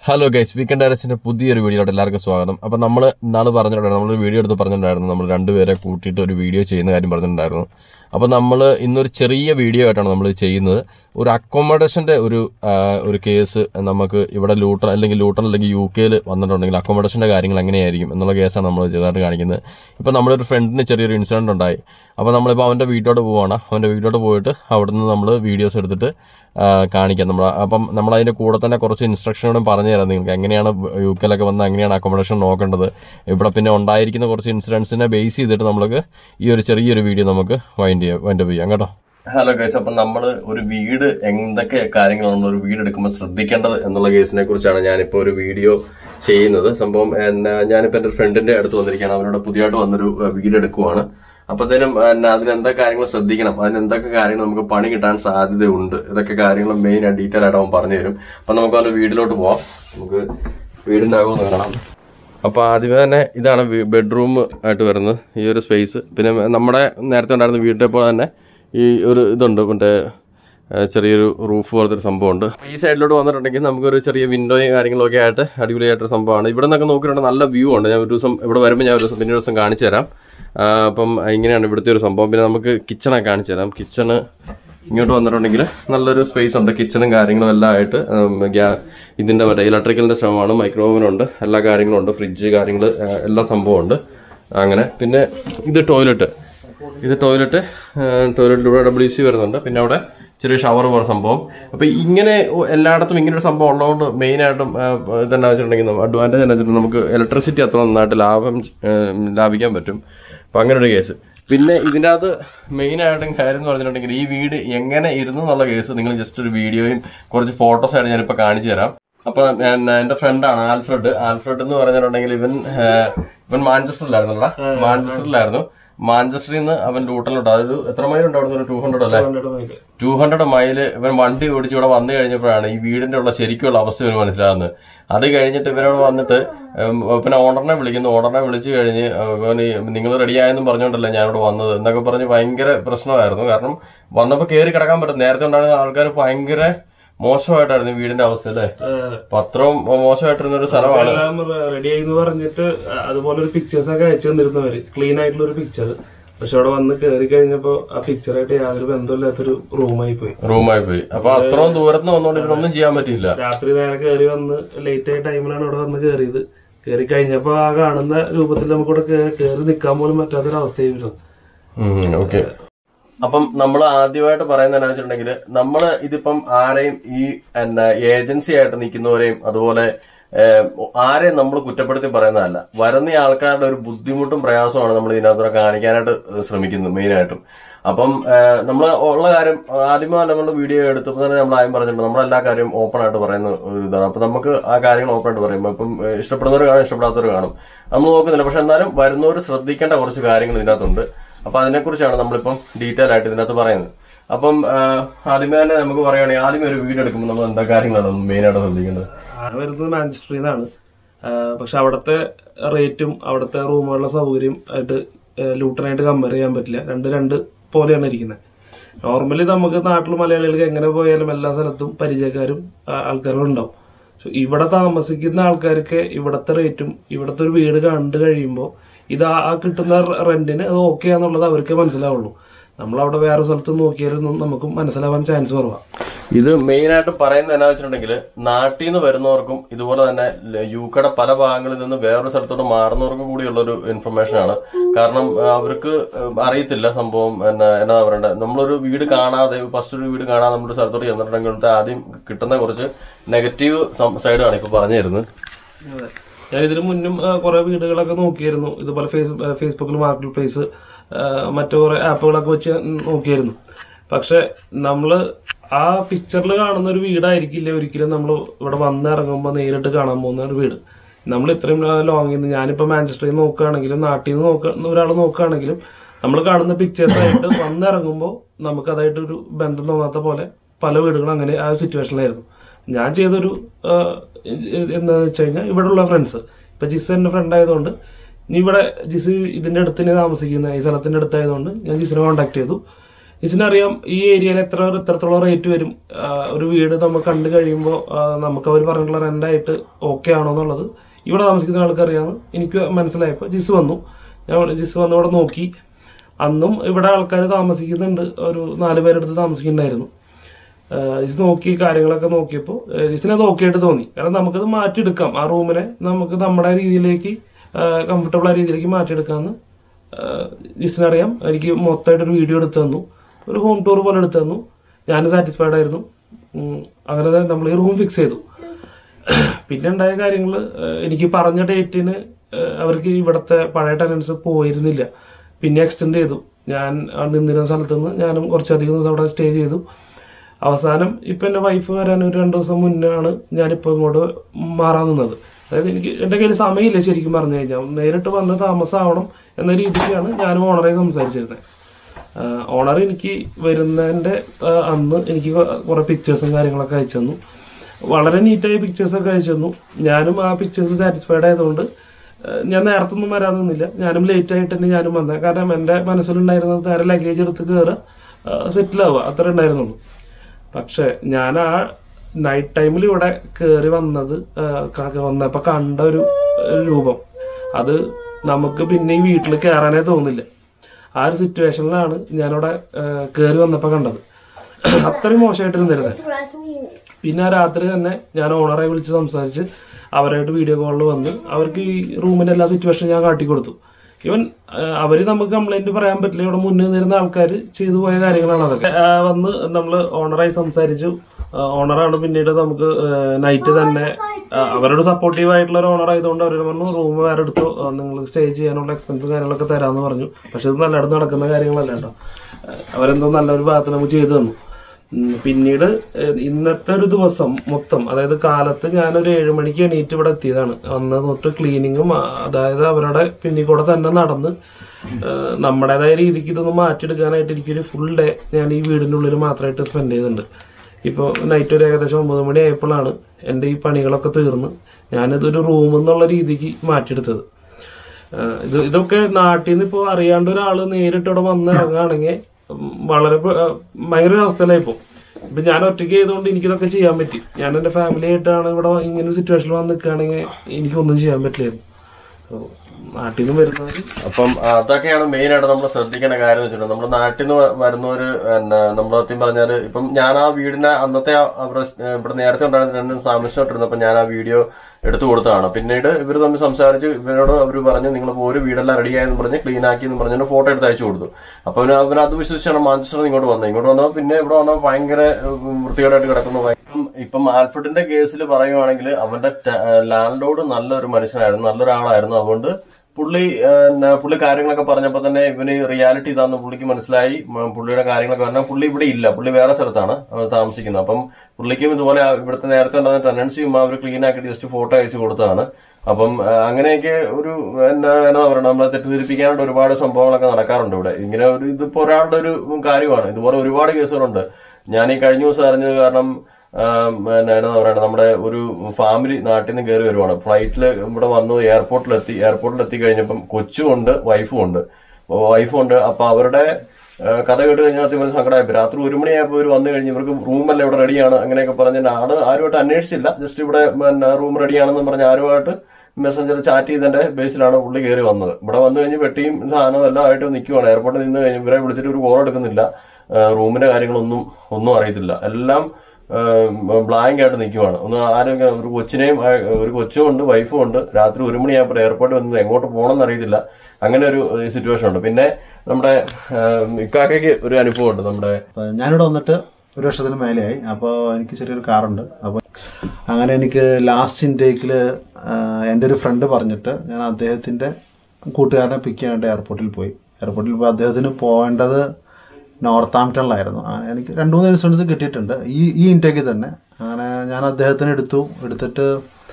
Hello guys weekend ഡയറക്സിന്റെ പുതിയൊരു വീഡിയോയിലോട്ട് എല്ലാവർക്കും സ്വാഗതം അപ്പൊ നമ്മൾ ഇന്നാള് പറഞ്ഞിട്ടുണ്ടായിരുന്നു നമ്മളൊരു വീഡിയോ എടുത്ത് പറഞ്ഞിട്ടുണ്ടായിരുന്നു നമ്മൾ രണ്ടുപേരെ കൂട്ടിയിട്ട് ഒരു വീഡിയോ ചെയ്യുന്ന കാര്യം പറഞ്ഞിട്ടുണ്ടായിരുന്നു അപ്പൊ നമ്മൾ ഇന്നൊരു ചെറിയ വീഡിയോ ആയിട്ടാണ് നമ്മൾ ചെയ്യുന്നത് ഒരു അക്കോമഡേഷന്റെ ഒരു ആ, ഒരു കേസ് നമുക്ക് ഇവിടെ ലൂട്ടൺ അല്ലെങ്കിൽ ലൂട്ടൺ അല്ലെങ്കിൽ യു കെയിൽ വന്നിട്ടുണ്ടെങ്കിൽ അക്കോമഡേഷന്റെ കാര്യങ്ങൾ എങ്ങനെയായിരിക്കും എന്നുള്ള കേസാണ് നമ്മൾ ചെയ്തായിട്ട് കാണിക്കുന്നത് ഇപ്പൊ നമ്മുടെ ഒരു ഫ്രണ്ടിന് ചെറിയൊരു ഇൻസിഡന്റ് ഉണ്ടായി അപ്പൊ നമ്മളിപ്പോൾ അവന്റെ വീട്ടിലോട്ട് പോവാണ് അവന്റെ വീട്ടിലോട്ട് പോയിട്ട് അവിടുന്ന് നമ്മൾ വീഡിയോസ് എടുത്തിട്ട് ആ, കാണിക്കാം നമ്മൾ അപ്പം നമ്മൾ അതിന്റെ കൂടെ തന്നെ കുറച്ച് ഇൻസ്ട്രക്ഷനോടും പറഞ്ഞു തരാം നിങ്ങൾക്ക് എങ്ങനെയാണ് യു കെയിലൊക്കെ വന്ന് എങ്ങനെയാണ് അക്കോമഡേഷൻ നോക്കേണ്ടത് ഇവിടെ പിന്നെ ഉണ്ടായിരിക്കുന്ന കുറച്ച് ഇൻസിഡൻസിനെ ബേസ് ചെയ്തിട്ട് നമ്മൾക്ക് ഈ ഒരു ചെറിയൊരു വീഡിയോ നമുക്ക് വൈൻഡ് ചെയ്യാം വൈൻഡ് ചെയ്യാം കേട്ടോ ഹലോ ഗൈസ് അപ്പം നമ്മൾ ഒരു വീട് എന്തൊക്കെ കാര്യങ്ങളാണ് ഒരു വീട് എടുക്കുമ്പോൾ ശ്രദ്ധിക്കേണ്ടത് എന്നുള്ള കേസിനെ കുറിച്ചാണ് ഞാനിപ്പോൾ ഒരു വീഡിയോ ചെയ്യുന്നത് സംഭവം എന്നെ ഞാനിപ്പോൾ എൻ്റെ ഫ്രണ്ടിന്റെ അടുത്ത് വന്നിരിക്കുകയാണ് അവരോട് പുതിയതായിട്ട് വന്നൊരു ഏഹ്, വീട് എടുക്കുവാണ് അപ്പത്തേനും എന്നെ അതിന് എന്തൊക്കെ കാര്യങ്ങൾ ശ്രദ്ധിക്കണം അതിന് എന്തൊക്കെ കാര്യങ്ങൾ നമുക്ക് പണി കിട്ടാൻ സാധ്യതയുണ്ട് ഇതൊക്കെ കാര്യങ്ങൾ മെയിൻ ആയിട്ട് ഡീറ്റെയിൽ ആയിട്ട് അവൻ പറഞ്ഞു തരും അപ്പൊ നമുക്ക് അവന്റെ വീട്ടിലോട്ട് പോവാം നമുക്ക് വീടിന്റെ അകം കാണാം അപ്പൊ ആദ്യമേ തന്നെ ഇതാണ് ബെഡ്റൂം ആയിട്ട് വരുന്നത് ഈ ഒരു സ്പേസ് പിന്നെ നമ്മുടെ നേരത്തെ ഉണ്ടായിരുന്ന വീട്ടിലെ പോലെ തന്നെ ഈ ഒരു ഇതുണ്ട് മറ്റേ ഏഹ് ചെറിയൊരു റൂഫ് പോലത്തെ ഒരു സംഭവമുണ്ട് ഈ സൈഡിലോട്ട് വന്നിട്ടുണ്ടെങ്കിൽ നമുക്കൊരു ചെറിയ വിൻഡോയും കാര്യങ്ങളൊക്കെ ആയിട്ട് അടിപൊളിയായിട്ടൊരു സംഭവമാണ് ഇവിടെ നിന്നൊക്കെ നോക്കിയിട്ടുണ്ടെങ്കിൽ നല്ല വ്യൂ ഉണ്ട് ഞാൻ ഒരു ദിവസം ഇവിടെ വരുമ്പോൾ ഞാൻ ഒരു ദിവസം പിന്നെ ഒരു ദിവസം കാണിച്ചു തരാം ആ, അപ്പം ഇങ്ങനെയാണ് ഇവിടുത്തെ ഒരു സംഭവം പിന്നെ നമുക്ക് കിച്ചണൊക്കെ കാണിച്ചു തരാം കിച്ചണ് ഇങ്ങോട്ട് വന്നിട്ടുണ്ടെങ്കിൽ നല്ലൊരു സ്പേസ് ഉണ്ട് കിച്ചണും കാര്യങ്ങളും എല്ലാം ആയിട്ട് ഉം, ഗ്യാ- ഇതിന്റെ മറ്റേ ഇലക്ട്രിക്കലിന്റെ ശ്രമമാണ് മൈക്രോ ഓവൻ ഉണ്ട് എല്ലാ കാര്യങ്ങളും ഉണ്ട് ഫ്രിഡ്ജ് കാര്യങ്ങൾ എല്ലാ സംഭവം ഉണ്ട് അങ്ങനെ പിന്നെ ഇത് ടോയ്ലറ്റ് ഇത് ടോയ്ലറ്റ് ടോയ്ലറ്റിലൂടെ ഡബ്ല്യു സി വരുന്നുണ്ട് പിന്നെ അവിടെ ചെറിയ ഷവർ പോലെ സംഭവം അപ്പൊ ഇങ്ങനെ ഒ- എല്ലായിടത്തും ഇങ്ങനെ ഒരു സംഭവം ഉള്ളതുകൊണ്ട് മെയിൻ ആയിട്ടും ഇതെന്നാ വെച്ചിട്ടുണ്ടെങ്കിൽ അഡ്വാൻറ്റേജ് എന്ന് വെച്ചിട്ടുണ്ടെങ്കിൽ നമുക്ക് ഇലക്ട്രിസിറ്റി അത്ര നന്നായിട്ട് ലാഭം ആ, ലാഭിക്കാൻ പറ്റും അപ്പൊ അങ്ങനെ ഒരു കേസ് പിന്നെ ഇതിൻ്റെ അകത്ത് മെയിൻ ആയിട്ടും കാര്യം എന്ന് പറഞ്ഞിട്ടുണ്ടെങ്കിൽ ഈ വീട് എങ്ങനെ ഇരുന്നു എന്നുള്ള കേസ് നിങ്ങൾ ജസ്റ്റ് ഒരു വീഡിയോയും കുറച്ച് ഫോട്ടോസ് ആയിട്ട് ഞാനിപ്പോ കാണിച്ചു തരാം അപ്പൊ ഞാൻ എന്റെ ഫ്രണ്ടാണ് ആൽഫ്രഡ് ആൽഫ്രഡ് എന്ന് പറഞ്ഞിട്ടുണ്ടെങ്കിൽ ഇവൻ ആ, ഇവൻ മാഞ്ചസ്റ്ററിലായിരുന്നു മാഞ്ചസ്റ്ററിലായിരുന്നു മാഞ്ചസ്റ്ററിൽ നിന്ന് അവൻ ലൂട്ടനിലോട്ട് അതായത് എത്ര മൈൽ ഉണ്ട് അവിടെ ടു ഹൺഡ്രഡ് അല്ലേ ടു ഹൺഡ്രഡ് മൈല് ഇവൻ വണ്ടി ഓടിച്ച് ഇവിടെ വന്നു കഴിഞ്ഞപ്പോഴാണ് ഈ വീടിന്റെ ഉള്ള ശരിക്കുള്ള അവസ്ഥ ഇവന് മനസ്സിലാകുന്നത് അത് കഴിഞ്ഞിട്ട് ഇവരോട് വന്നിട്ട് ഉം, പിന്നെ ഓണറിനെ വിളിക്കുന്നു ഓണറിനെ വിളിച്ചു കഴിഞ്ഞ് ഇവന് നിങ്ങൾ റെഡിയായെന്നും പറഞ്ഞുകൊണ്ടല്ലേ ഞാനിവിടെ വന്നത് എന്നൊക്കെ പറഞ്ഞ് ഭയങ്കര പ്രശ്നമായിരുന്നു കാരണം വന്നപ്പോ കയറി കിടക്കാൻ പറ്റും നേരത്തെ ഉണ്ടായിരുന്ന ആൾക്കാർ ഭയങ്കര മോശമായിട്ടായിരുന്നു ഈ വീടിന്റെ അവസ്ഥ അല്ലേ അപ്പൊ അത്രയും മോശമായിട്ടിരുന്ന ഒരു സ്ഥലമാണ് എല്ലാം റെഡി ആയിന്ന് പറഞ്ഞിട്ട് അതുപോലെ ഒരു പിക്ചേഴ്സ് ഒക്കെ അയച്ചു തന്നിരുന്നവര് ക്ലീൻ ആയിട്ടുള്ള ഒരു പിക്ചർ പക്ഷെ അവിടെ വന്ന് കയറി കഴിഞ്ഞപ്പോ ആ പിക്ചറായിട്ട് യാതൊരു ബന്ധമില്ലാത്തൊരു റൂമായി പോയി റൂമായി പോയി അപ്പൊ അത്രയും ദൂരത്ത് വന്നോണ്ട് ഇതിനൊന്നും ചെയ്യാൻ പറ്റിയില്ല രാത്രി നേരെ കയറി വന്ന് ലേറ്റ് ആയ ടൈമിലാണ് അവിടെ വന്ന് കയറിയത് കയറി കഴിഞ്ഞപ്പോ ആ കാണുന്ന രൂപത്തിൽ നമുക്കിവിടെ കയറി നിൽക്കാൻ പോലും പറ്റാത്തൊരു അവസ്ഥയായിരുന്നു ഓക്കെ അപ്പം നമ്മൾ ആദ്യമായിട്ട് പറയുന്നത് എന്താ വെച്ചിട്ടുണ്ടെങ്കിൽ നമ്മൾ ഇതിപ്പം ആരെയും ഈ എന്നാ ഏജൻസി ആയിട്ട് നിൽക്കുന്നവരെയും അതുപോലെ ഏഹ്, ആരെയും നമ്മൾ കുറ്റപ്പെടുത്തി പറയുന്നതല്ല വരുന്ന ആൾക്കാരുടെ ഒരു ബുദ്ധിമുട്ടും പ്രയാസമാണ് നമ്മൾ ഇതിനകത്തൂടെ കാണിക്കാനായിട്ട് ശ്രമിക്കുന്നത് മെയിനായിട്ടും അപ്പം നമ്മൾ ഉള്ള കാര്യം ആദ്യമേ നമ്മൾ വീഡിയോ എടുത്തപ്പോൾ തന്നെ നമ്മൾ ആദ്യം പറഞ്ഞിട്ടുണ്ട് നമ്മളെല്ലാ കാര്യവും ഓപ്പൺ ആയിട്ട് പറയുന്ന ഒരു ഇതാണ് അപ്പൊ നമുക്ക് ആ കാര്യങ്ങൾ ഓപ്പൺ ആയിട്ട് പറയുമ്പോൾ ഇപ്പം ഏഹ്, ഇഷ്ടപ്പെടുന്നവർ കാണും ഇഷ്ടപ്പെടാത്തവർ കാണും നമ്മൾ നോക്കുന്നില്ല പക്ഷെ എന്നാലും വരുന്നവർ ശ്രദ്ധിക്കേണ്ട കുറച്ച് കാര്യങ്ങൾ ഇതിനകത്തുണ്ട് അപ്പൊ അതിനെക്കുറിച്ചാണ് നമ്മളിപ്പം ഡീറ്റെയിൽ ആയിട്ട് ഇതിനകത്ത് പറയുന്നത് അപ്പം ആ, ആദ്യമേ തന്നെ നമുക്ക് പറയുകയാണെങ്കിൽ ആദ്യമേ ഒരു വീഡിയോ എടുക്കുമ്പോൾ നമ്മൾ എന്താ കാര്യങ്ങളാണ് മെയിൻ ആയിട്ട് ശ്രദ്ധിക്കേണ്ടത് ഞാൻ വരുന്നത് മാഞ്ചസ്റ്ററിൽ നിന്നാണ് പക്ഷെ അവിടുത്തെ റേറ്റും അവിടുത്തെ റൂമുകളുടെ സൗകര്യം ആയിട്ട് ലൂട്ടനായിട്ട് കമ്പയർ ചെയ്യാൻ പറ്റില്ല രണ്ട് രണ്ട് പോലെയാണ് ഇരിക്കുന്നത് നോർമലി നമുക്ക് നാട്ടിൽ മലയാളികൾക്ക് എങ്ങനെ പോയാലും എല്ലാ സ്ഥലത്തും പരിചയക്കാരും ആ, ആൾക്കാരും ഉണ്ടാവും പക്ഷെ ഇവിടെ താമസിക്കുന്ന ആൾക്കാർക്ക് ഇവിടുത്തെ റേറ്റും ഇവിടുത്തെ ഒരു വീട് കണ്ടു കഴിയുമ്പോൾ ഇത് ആ ആ കിട്ടുന്ന റെന്റിന് അത് ഓക്കെ ആണെന്നുള്ളത് അവർക്ക് മനസ്സിലാവുള്ളൂ നമ്മളവിടെ വേറെ സ്ഥലത്ത് നോക്കിയാലൊന്നും നമുക്ക് മനസ്സിലാവാൻ ചാൻസ് കുറവാണ് ഇത് മെയിൻ ആയിട്ട് പറയുന്നത് എന്നാ വെച്ചിട്ടുണ്ടെങ്കിൽ നാട്ടിൽ നിന്ന് വരുന്നവർക്കും ഇതുപോലെ തന്നെ ല- യുകെയുടെ പല ഭാഗങ്ങളിൽ നിന്ന് വേറൊരു സ്ഥലത്തോട്ട് മാറുന്നവർക്കും കൂടിയുള്ള ഒരു ഇൻഫർമേഷൻ ആണ് കാരണം ആ, അവർക്ക് ആ, അറിയത്തില്ല സംഭവം എന്നാ എന്നാ പറയണ്ടത് നമ്മളൊരു വീട് കാണാതെ ഫസ്റ്റ് ഒരു വീട് കാണാതെ നമ്മുടെ സ്ഥലത്തോട്ട് ചെന്നിട്ടുണ്ടെങ്കിൽ ആദ്യം കിട്ടുന്ന കുറച്ച് നെഗറ്റീവ് സൈഡാണ് ഇപ്പൊ പറഞ്ഞു തരുന്നത് അതെ. ഞാൻ ഇതിനു മുന്നും ആ, കുറെ വീടുകളൊക്കെ നോക്കിയിരുന്നു ഇതുപോലെ ഫേസ് ആ, ഫേസ്ബുക്കിൽ മാർക്കറ്റ് പ്ലേസ് ആ, മറ്റു കുറെ ആപ്പുകളൊക്കെ വെച്ച് നോക്കിയിരുന്നു പക്ഷെ നമ്മള് ആ പിക്ചറിൽ കാണുന്ന ഒരു വീടായിരിക്കില്ല ഒരിക്കലും നമ്മൾ ഇവിടെ വന്നിറങ്ങുമ്പോൾ നേരിട്ട് കാണാൻ പോകുന്ന ഒരു വീട് നമ്മൾ ഇത്രയും ലോങ്ങിൽ നിന്ന് ഞാനിപ്പോൾ മാഞ്ചസ്റ്ററിൽ നിന്ന് നോക്കുകയാണെങ്കിലും നാട്ടിൽ നിന്ന് നോക്കുന്ന ഒരാൾ നോക്കുകയാണെങ്കിലും നമ്മൾ കാണുന്ന പിക്ചേഴ്സ് ആയിട്ട് വന്നിറങ്ങുമ്പോൾ നമുക്ക് അതായിട്ടൊരു ബന്ധം തോന്നാത്ത പോലെ പല വീടുകളും അങ്ങനെ ആ സിറ്റുവേഷനിലായിരുന്നു ഞാൻ ചെയ്തൊരു ആ, എന്താന്ന് വെച്ച് കഴിഞ്ഞാൽ ഇവിടെയുള്ള ഫ്രണ്ട്സ് ഇപ്പൊ ജിസ് എന്റെ ഫ്രണ്ട് ആയതുകൊണ്ട് ഇനി ഇവിടെ ജിസ് ഇതിന്റെ അടുത്ത് തന്നെ താമസിക്കുന്ന ഈ സ്ഥലത്തിന്റെ അടുത്തായതുകൊണ്ട് ഞാൻ ജിസിനെ കോൺടാക്ട് ചെയ്തു ഇതിനറിയാം ഈ ഏരിയയിൽ എത്ര എത്രത്തോളം റേറ്റ് വരും ആ, ഒരു വീട് നമ്മൾ കണ്ടു കഴിയുമ്പോൾ നമുക്ക് അവർ പറഞ്ഞിട്ടുള്ള റെൻ്റായിട്ട് ഓക്കെ ആണോ എന്നുള്ളത് ഇവിടെ താമസിക്കുന്ന ആൾക്കറിയാമെന്ന് എനിക്ക് മനസ്സിലായപ്പോൾ ജിസ് വന്നു ഞാൻ ഇവിടെ ജിസ് വന്ന് ഇവിടെ നോക്കി അന്നും ഇവിടെ ആൾക്കാർ താമസിക്കുന്നുണ്ട് ഒരു നാല് പേരെടുത്ത് താമസിക്കുന്നുണ്ടായിരുന്നു ആഹ് ഇത് നോക്കി കാര്യങ്ങളൊക്കെ നോക്കിയപ്പോൾ ഇതിന് അത് ഓക്കെ ആയിട്ട് തോന്നി കാരണം നമുക്കത് മാറ്റിയെടുക്കാം ആ റൂമിനെ നമുക്ക് നമ്മുടെ രീതിയിലേക്ക് കംഫർട്ടബിൾ ആയ രീതിയിലേക്ക് മാറ്റിയെടുക്കാമെന്ന് ജിസിനറിയാം എനിക്ക് മൊത്തമായിട്ടൊരു വീഡിയോ എടുത്തു തന്നു ഒരു ഹോം ടൂർ പോലെ എടുത്തു തന്നു ഞാൻ സാറ്റിസ്ഫൈഡ് ആയിരുന്നു ഉം, അങ്ങനെ നമ്മൾ ഈ റൂം ഫിക്സ് ചെയ്തു പിന്നെ ഉണ്ടായ കാര്യങ്ങൾ എനിക്ക് പറഞ്ഞ ഡേറ്റിന് അവർക്ക് ഇവിടുത്തെ പഴയ ടെനൻസ് പോയിരുന്നില്ല പിന്നെ എക്സ്റ്റെൻഡ് ചെയ്തു ഞാൻ ആ നിന്നിരുന്ന സ്ഥലത്ത് നിന്ന് ഞാനും കുറച്ചധികം ദിവസം അവിടെ സ്റ്റേ ചെയ്തു അവസാനം ഇപ്പം എൻ്റെ വൈഫ് വരാൻ ഒരു രണ്ട് ദിവസം മുന്നാണ് ഞാനിപ്പോൾ ഇങ്ങോട്ട് മാറാൻ നിന്നത് അതായത് എനിക്ക് എൻ്റെ കയ്യിൽ സമയമില്ല ശരിക്കും പറഞ്ഞു കഴിഞ്ഞാൽ നേരിട്ട് വന്ന് താമസമാവണം എന്ന രീതിക്കാണ് ഞാനും ഓണറെ സംസാരിച്ചിരുന്നത് ഓണർ എനിക്ക് വരുന്നതിൻ്റെ ആ, അന്ന് എനിക്ക് കുറേ പിക്ചേഴ്സും കാര്യങ്ങളൊക്കെ അയച്ചു തന്നു വളരെ നീറ്റായ പിക്ചേഴ്സൊക്കെ അയച്ചു തന്നു ഞാനും ആ പിക്ചേഴ്സ് സാറ്റിസ്ഫൈഡ് ആയതുകൊണ്ട് ആ, ഞാൻ നേരത്തെ ഒന്നും വരാൻ നിന്നില്ല ഞാനും ലേറ്റ് ആയിട്ട് തന്നെ ഞാനും വന്നത് കാരണം എൻ്റെ മനസ്സിലുണ്ടായിരുന്നത് നേരെ ലഗേജ് എടുത്ത് കയറുക സെറ്റിൽ ആവുക അത്ര ഉണ്ടായിരുന്നുള്ളൂ പക്ഷെ ഞാൻ ആ നൈറ്റ് ടൈമിൽ ഇവിടെ കയറി വന്നത് ആ, ക- വന്നപ്പോ കണ്ട ഒരു ഒരു രൂപം അത് നമുക്ക് പിന്നെ ഈ വീട്ടിൽ കയറാനേ തോന്നില്ല ആ ഒരു സിറ്റുവേഷനിലാണ് ഞാനിവിടെ കയറി വന്നപ്പോ കണ്ടത് അത്രയും മോശമായിട്ടിരുന്നിരുന്നത് പിന്നെ ആ രാത്രി തന്നെ ഞാൻ ഓണറെ വിളിച്ച് സംസാരിച്ച് അവരായിട്ട് വീഡിയോ കോളിൽ വന്ന് അവർക്ക് ഈ റൂമിന്റെ എല്ലാ സിറ്റുവേഷനും ഞാൻ കാട്ടിക്കൊടുത്തു ഇവൻ അവര് നമുക്ക് കംപ്ലൈന്റ് പറയാൻ പറ്റില്ല ഇവിടെ മുന്നിൽ നിന്നിരുന്ന ആൾക്കാർ ചെയ്തു പോയ കാര്യങ്ങളാണ് അതൊക്കെ ആ, വന്ന് നമ്മൾ ഓണറായി സംസാരിച്ചു ഓണറാണ് പിന്നീട് നമുക്ക് നൈറ്റ് തന്നെ ആ, അവരോട് സപ്പോർട്ടീവ് ആയിട്ടുള്ള ഒരു ഓണർ ആയതുകൊണ്ട് അവർ പറഞ്ഞു റൂം വേറെ എടുത്തു നിങ്ങൾ സ്റ്റേ ചെയ്യാനുള്ള എക്സ്പെൻസ് കാര്യങ്ങളൊക്കെ തരാമെന്ന് പറഞ്ഞു പക്ഷെ ഇത് നല്ലയിടത്ത് നടക്കുന്ന കാര്യങ്ങളല്ല കേട്ടോ ആ, അവരെന്തോ നല്ലൊരു ഭാഗത്ത് നമുക്ക് ചെയ്തു തന്നു ഉം, പിന്നീട് ഏഹ്, ഇന്നത്തെ ഒരു ദിവസം മൊത്തം അതായത് കാലത്ത് ഞാനൊരു ഏഴ് മണിക്ക് എണീറ്റ് ഇവിടെ എത്തിയതാണ് അന്ന് തൊട്ട് ക്ലീനിങ്ങും അതായത് അവരുടെ പിന്നിൽ കൂടെ തന്നെ നടന്ന് ഏഹ്, നമ്മുടേതായ രീതിക്ക് ഇതൊന്ന് മാറ്റിയെടുക്കാനായിട്ട് എനിക്കൊരു ഫുൾ ഡേ ഞാൻ ഈ വീടിൻ്റെ ഉള്ളിൽ മാത്രമായിട്ട് സ്പെൻഡ് ചെയ്തിട്ടുണ്ട് ഇപ്പോൾ നൈറ്റ് ഒരു ഏകദേശം ഒമ്പത് മണി ആയപ്പോഴാണ് എൻ്റെ ഈ പണികളൊക്കെ തീർന്ന് ഞാനിതൊരു റൂം എന്നുള്ള രീതിക്ക് മാറ്റിയെടുത്തത് ആഹ് ഇത് ഇതൊക്കെ നാട്ടിൽ നിന്ന് ഇപ്പോൾ അറിയാണ്ട് ഒരാൾ നേരിട്ട് ഇവിടെ വന്ന് ഇറങ്ങുകയാണെങ്കിൽ ഉം വളരെ പ്ര- ആഹ് ഭയങ്കര ഒരു അവസ്ഥയിലായി പോകും ഇപ്പൊ ഞാൻ ഒറ്റയ്ക്ക് ചെയ്തുകൊണ്ട് എനിക്കിതൊക്കെ ചെയ്യാൻ പറ്റി ഞാൻ എൻ്റെ ഫാമിലി ആയിട്ടാണ് ഇവിടെ ഇങ്ങനെ സിറ്റുവേഷനിൽ വന്ന് നിൽക്കുകയാണെങ്കിൽ എനിക്കൊന്നും ചെയ്യാൻ പറ്റില്ലായിരുന്നു So, നാട്ടിൽ നിന്ന് വരുന്നവർ അപ്പം അതൊക്കെയാണ് മെയിൻ ആയിട്ട് നമ്മൾ ശ്രദ്ധിക്കേണ്ട കാര്യം എന്ന് വെച്ചിട്ടുണ്ടെങ്കിൽ നമ്മുടെ നാട്ടിൽ നിന്ന് വരുന്നവര് പിന്നെ നമ്മൾ സത്യം പറഞ്ഞാല് ഇപ്പം ഞാൻ ആ വീടിന്റെ അന്നത്തെ ആ അവിടെ സ്- ഇവിടെ നേരത്തെ ഉണ്ടായിരുന്ന രണ്ട് താമസിച്ചോണ്ടിരുന്നപ്പോ ഞാൻ ആ വീഡിയോ എടുത്തു കൊടുത്തതാണ് പിന്നീട് ഇവർ തമ്മിൽ സംസാരിച്ച് ഇവരോട് അവർ പറഞ്ഞു നിങ്ങൾ ഒരു വീടെല്ലാം റെഡി ആയെന്ന് പറഞ്ഞ് ക്ലീൻ ആക്കി എന്ന് പറഞ്ഞിട്ട് ഫോട്ടോ എടുത്ത് അയച്ചു കൊടുത്തു അപ്പൊ അവന് അവൻ അത് വിശ്വസിച്ചാണ് മാഞ്ചസ്റ്ററിൽ ഇങ്ങോട്ട് വന്നത് ഇങ്ങോട്ട് വന്നപ്പോൾ പിന്നെ ഇവിടെ വന്നപ്പോൾ ഭയങ്കര ഉം, വൃത്തികേടായിട്ട് കിടക്കുന്നു ഇപ്പം ഇപ്പം ആൽഫ്രഡിന്റെ കേസിൽ പറയുവാണെങ്കിൽ അവന്റെ ലാൻഡ് ലോഡ് നല്ലൊരു മനുഷ്യനായിരുന്നു നല്ലൊരാളായിരുന്നു അതുകൊണ്ട് പുള്ളി ആ, ന- പുള്ളി കാര്യങ്ങളൊക്കെ പറഞ്ഞപ്പോ തന്നെ ഇവന് റിയാലിറ്റി ഇതാന്ന് പുള്ളിക്ക് മനസ്സിലായി മ, പുള്ളിയുടെ കാര്യങ്ങളൊക്കെ പറഞ്ഞാൽ പുള്ളി ഇവിടെ ഇല്ല പുള്ളി വേറെ സ്ഥലത്താണ് ആ, താമസിക്കുന്നത് അപ്പം പുള്ളിക്കും ഇതുപോലെ ആ ഇവിടുത്തെ നേരത്തെ ഉണ്ടായിരുന്ന ടെനൻസിയും അവർ ക്ലീൻ ആക്കി ജസ്റ്റ് ഫോട്ടോ അയച്ചു കൊടുത്തതാണ് അപ്പം ആ, അങ്ങനെയൊക്കെ ഒരു എന്നാ എന്നാ പറയുക നമ്മളെ തെറ്റിദ്ധരിപ്പിക്കാനുള്ള ഒരുപാട് സംഭവങ്ങളൊക്കെ നടക്കാറുണ്ട് ഇവിടെ ഇങ്ങനെ ഒരു ഇതിപ്പോ ഒരാളുടെ ഒരു കാര്യമാണ് ഇതുപോലെ ഒരുപാട് കേസുകളുണ്ട് ഞാൻ ഈ കഴിഞ്ഞ ദിവസം അറിഞ്ഞത് കാരണം ആം, പിന്നെ എന്നാ പറയുക നമ്മുടെ ഒരു ഫാമിലി നാട്ടിൽ നിന്ന് കയറി വരുവാണ് ഫ്ലൈറ്റിൽ ഇവിടെ വന്നു എയർപോർട്ടിലെത്തി എയർപോർട്ടിലെത്തി കഴിഞ്ഞപ്പം കൊച്ചുമുണ്ട് വൈഫും ഉണ്ട് വൈഫും ഉണ്ട് അപ്പൊ അവരുടെ ആ, കഥ കേട്ട് കഴിഞ്ഞാൽ അത്യം വലിയ സങ്കടമായപ്പോ രാത്രി ഒരു മണിയായപ്പോൾ ഇവർ വന്നു കഴിഞ്ഞ് ഇവർക്ക് റൂമല്ല ഇവിടെ റെഡിയാണ് അങ്ങനെയൊക്കെ പറഞ്ഞിട്ട് ആള് ആരുമായിട്ട് അന്വേഷിച്ചില്ല ജസ്റ്റ് ഇവിടെ പിന്നെ റൂം റെഡിയാണെന്ന് പറഞ്ഞ് ആരുമായിട്ട് മെസ്സഞ്ചർ ചാറ്റ് ചെയ്തതിന്റെ ബേസിലാണ് പുള്ളി കയറി വന്നത് ഇവിടെ വന്നു കഴിഞ്ഞ് പെട്ടിയും സാധനവും എല്ലാം ആയിട്ട് നിൽക്കുവാണ് എയർപോർട്ടിൽ നിന്ന് കഴിഞ്ഞ് ഇവരെ വിളിച്ചിട്ട് ഒരു കോൾ എടുക്കുന്നില്ല ആ, റൂമിന്റെ കാര്യങ്ങളൊന്നും ഒന്നും അറിയത്തില്ല എല്ലാം ബ്ലാങ്ക് ആയിട്ട് നിൽക്കുവാണ് ഒന്ന് ആരെങ്കിലും ഒരു കൊച്ചിനെയും ആ, ഒരു കൊച്ചും ഉണ്ട് വൈഫും ഉണ്ട് രാത്രി ഒരു മണിയായപ്പോൾ എയർപോർട്ടിൽ വന്നത് എങ്ങോട്ട് പോകണമെന്ന് അറിയത്തില്ല അങ്ങനെ ഒരു സിറ്റുവേഷൻ ഉണ്ട് പിന്നെ നമ്മുടെ ഇക്കാക്കയ്ക്ക് ഒരു അനുഭവം ഉണ്ട് നമ്മുടെ അപ്പോൾ ഞാനിവിടെ വന്നിട്ട് ഒരു വർഷത്തിന് മേലെയായി അപ്പോൾ എനിക്ക് ചെറിയൊരു കാറുണ്ട് അപ്പോൾ അങ്ങനെ എനിക്ക് ലാസ്റ്റ് ഇൻടേക്കിൽ എൻ്റെ ഒരു ഫ്രണ്ട് പറഞ്ഞിട്ട് ഞാൻ അദ്ദേഹത്തിൻ്റെ കൂട്ടുകാരനെ പിക്ക് ചെയ്യാനായിട്ട് എയർപോർട്ടിൽ പോയി എയർപോർട്ടിൽ പോയി അദ്ദേഹത്തിന് പോകേണ്ടത് നോർത്ത് ആംപ്ടണിലായിരുന്നു ആ, എനിക്ക് രണ്ട് മൂന്ന് ഇൻസിഡൻസ് കിട്ടിയിട്ടുണ്ട് ഈ ഈ ഇൻടേക്കിൽ തന്നെ അങ്ങനെ ഞാൻ അദ്ദേഹത്തിന് എടുത്തു എടുത്തിട്ട്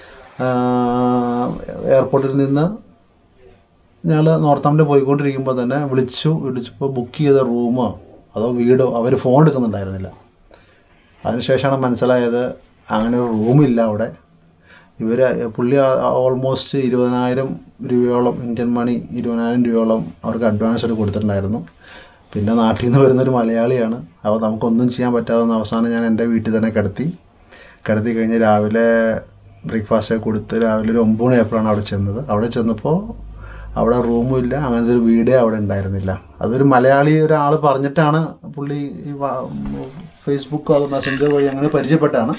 എയർപോർട്ടിൽ നിന്ന് ഞങ്ങൾ നോർത്താമിൽ പോയിക്കൊണ്ടിരിക്കുമ്പോൾ തന്നെ വിളിച്ചു വിളിച്ചപ്പോൾ ബുക്ക് ചെയ്ത റൂമോ അതോ വീടോ അവർ ഫോൺ എടുക്കുന്നുണ്ടായിരുന്നില്ല അതിനുശേഷമാണ് മനസ്സിലായത് അങ്ങനെ ഒരു റൂമില്ല അവിടെ ഇവർ പുള്ളി ഓൾമോസ്റ്റ് ഇരുപതിനായിരം രൂപയോളം ഇന്ത്യൻ മണി ഇരുപതിനായിരം രൂപയോളം അവർക്ക് അഡ്വാൻസ് ആയിട്ട് കൊടുത്തിട്ടുണ്ടായിരുന്നു പിന്നെ നാട്ടിൽ നിന്ന് വരുന്നൊരു മലയാളിയാണ് അപ്പോൾ നമുക്കൊന്നും ചെയ്യാൻ പറ്റാതെ വന്ന അവസാനം ഞാൻ എൻ്റെ വീട്ടിൽ തന്നെ കിടത്തി കിടത്തി കഴിഞ്ഞ് രാവിലെ ബ്രേക്ക്ഫാസ്റ്റ് കൊടുത്ത് രാവിലെ ഒരു ഒമ്പത് മണിയായപ്പോഴാണ് അവിടെ ചെന്നത് അവിടെ ചെന്നപ്പോൾ അവിടെ റൂമും ഇല്ല അങ്ങനത്തെ ഒരു വീടേ അവിടെ ഉണ്ടായിരുന്നില്ല അതൊരു മലയാളി ഒരാൾ പറഞ്ഞിട്ടാണ് പുള്ളി ഈ വാ- ഫേസ്ബുക്കോ അത് മെസ്സഞ്ചർ വഴി അങ്ങനെ പരിചയപ്പെട്ടാണ്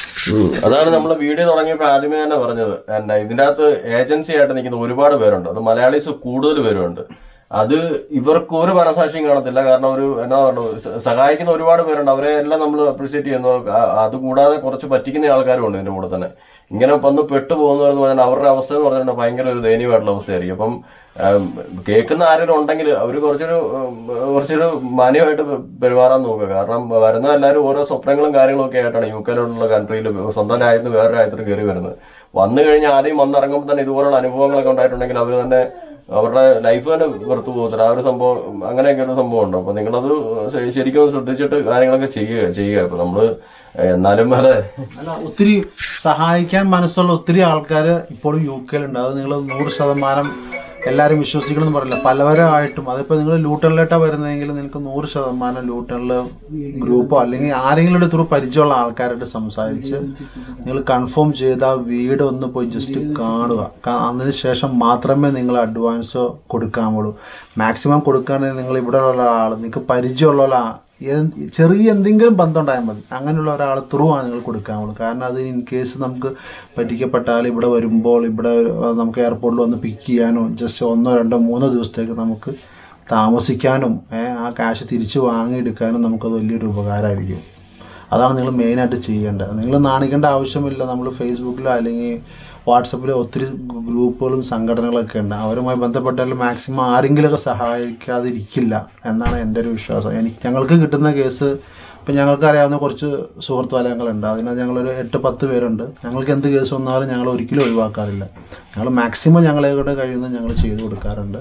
അതാണ് നമ്മൾ വീഡിയോ തുടങ്ങിയപ്പോൾ ആദ്യമേ തന്നെ പറഞ്ഞത് എന്നാ ഇതിന്റെ അകത്ത് ഏജൻസി ആയിട്ട് നിൽക്കുന്ന ഒരുപാട് പേരുണ്ട് അത് മലയാളീസ് കൂടുതൽ പേരുണ്ട് അത് ഇവർക്ക് ഒരു മനസാക്ഷിയും കാണത്തില്ല കാരണം ഒരു എന്നാ പറയുക സ- സഹായിക്കുന്ന ഒരുപാട് പേരുണ്ട് അവരെ എല്ലാം നമ്മൾ അപ്രീഷിയേറ്റ് ചെയ്യുന്നു ആ- അത് കൂടാതെ കുറച്ച് പറ്റിക്കുന്ന ആൾക്കാരും ഉണ്ട് ഇതിന്റെ കൂടെ തന്നെ ഇങ്ങനെ വന്ന് പെട്ടു പോകുന്നവരെന്ന് പറഞ്ഞാൽ അവരുടെ അവസ്ഥ എന്ന് പറഞ്ഞാൽ ഭയങ്കര ഒരു ദയനീയമായിട്ടുള്ള അവസ്ഥയായിരിക്കും അപ്പം ഉം, കേൾക്കുന്ന ആരെങ്കിലും ഉണ്ടെങ്കിൽ അവർ കുറച്ചൊരു ഉം, കുറച്ചൊരു മാന്യമായിട്ട് പെ- പെരുമാറാൻ നോക്കുക കാരണം വരുന്ന എല്ലാവരും ഓരോ സ്വപ്നങ്ങളും കാര്യങ്ങളും ഒക്കെ ആയിട്ടാണ് യു കെയിലുള്ള കൺട്രിയിൽ സ്വന്തം രാജ്യത്ത് വേറെ രാജ്യത്തിന് കയറി വരുന്നത് വന്നു കഴിഞ്ഞാൽ ആദ്യം വന്നിറങ്ങുമ്പോൾ തന്നെ ഇതുപോലുള്ള അനുഭവങ്ങളൊക്കെ ഉണ്ടായിട്ടുണ്ടെങ്കിൽ അവർ തന്നെ അവരുടെ ലൈഫ് തന്നെ വെറുത്തു പോകത്തില്ല ആ ഒരു സംഭവം അങ്ങനെയൊക്കെ ഒരു സംഭവം ഉണ്ട് അപ്പൊ നിങ്ങളത് ശ- ശരിക്കും ഒന്ന് ശ്രദ്ധിച്ചിട്ട് കാര്യങ്ങളൊക്കെ ചെയ്യുക ചെയ്യുക ഇപ്പൊ നമ്മള് എന്നാലും വരെ അല്ല ഒത്തിരി സഹായിക്കാൻ മനസ്സുള്ള ഒത്തിരി ആൾക്കാർ ഇപ്പോഴും യു കെയിലുണ്ട് അത് നിങ്ങൾ നൂറ് ശതമാനം എല്ലാവരും വിശ്വസിക്കണമെന്ന് പറയില്ല പലവരായിട്ടും അതിപ്പോൾ നിങ്ങൾ ലൂട്ടണിലേട്ടാണ് വരുന്നതെങ്കിൽ നിങ്ങൾക്ക് നൂറ് ശതമാനം ലൂട്ടണിൽ ഗ്രൂപ്പോ അല്ലെങ്കിൽ ആരെങ്കിലും ത്രൂ പരിചയമുള്ള ആൾക്കാരായിട്ട് സംസാരിച്ച് നിങ്ങൾ കൺഫേം ചെയ്ത് ആ വീട് ഒന്ന് പോയി ജസ്റ്റ് കാണുക കാ- അതിന് ശേഷം മാത്രമേ നിങ്ങൾ അഡ്വാൻസ് കൊടുക്കാമുള്ളൂ മാക്സിമം കൊടുക്കുകയാണെങ്കിൽ നിങ്ങൾ ഇവിടെ ഉള്ള ആൾ നിങ്ങൾക്ക് പരിചയമുള്ള ഒരാ എന്ത് ചെറിയ എന്തെങ്കിലും ബന്ധം ഉണ്ടായാൽ മതി അങ്ങനെയുള്ള ഒരാൾ ത്രൂ ആണ് നിങ്ങൾ കൊടുക്കാവുള്ളൂ കാരണം അത് ഇൻ കേസ് നമുക്ക് പറ്റിക്കപ്പെട്ടാൽ ഇവിടെ വരുമ്പോൾ ഇവിടെ ഏഹ്, നമുക്ക് എയർപോർട്ടിൽ വന്ന് പിക്ക് ചെയ്യാനോ ജസ്റ്റ് ഒന്നോ രണ്ടോ മൂന്നോ ദിവസത്തേക്ക് നമുക്ക് താമസിക്കാനും ഏഹ്, ആ കാശ് തിരിച്ച് വാങ്ങിയെടുക്കാനും നമുക്കത് വലിയൊരു ഉപകാരമായിരിക്കും അതാണ് നിങ്ങൾ മെയിനായിട്ട് ചെയ്യേണ്ടത് നിങ്ങൾ നാണിക്കേണ്ട ആവശ്യമില്ല നമ്മൾ ഫേസ്ബുക്കിലോ അല്ലെങ്കിൽ വാട്സപ്പിലോ ഒത്തിരി ഗ്രൂപ്പുകളും സംഘടനകളൊക്കെ ഉണ്ട് അവരുമായി ബന്ധപ്പെട്ടാൽ മാക്സിമം ആരെങ്കിലുമൊക്കെ സഹായിക്കാതിരിക്കില്ല എന്നാണ് എൻ്റെ ഒരു വിശ്വാസം എനിക്ക് ഞങ്ങൾക്ക് കിട്ടുന്ന കേസ് ഇപ്പം ഞങ്ങൾക്ക് അറിയാവുന്ന കുറച്ച് സുഹൃത്ത് വലയങ്ങളുണ്ട് അതിനകത്ത് ഞങ്ങളൊരു എട്ട് പത്ത് പേരുണ്ട് ഞങ്ങൾക്ക് എന്ത് കേസ് വന്നാലും ഞങ്ങൾ ഒരിക്കലും ഒഴിവാക്കാറില്ല ഞങ്ങൾ മാക്സിമം ഞങ്ങളെ കൊണ്ട് കഴിയുന്നത് ഞങ്ങൾ ചെയ്തു കൊടുക്കാറുണ്ട്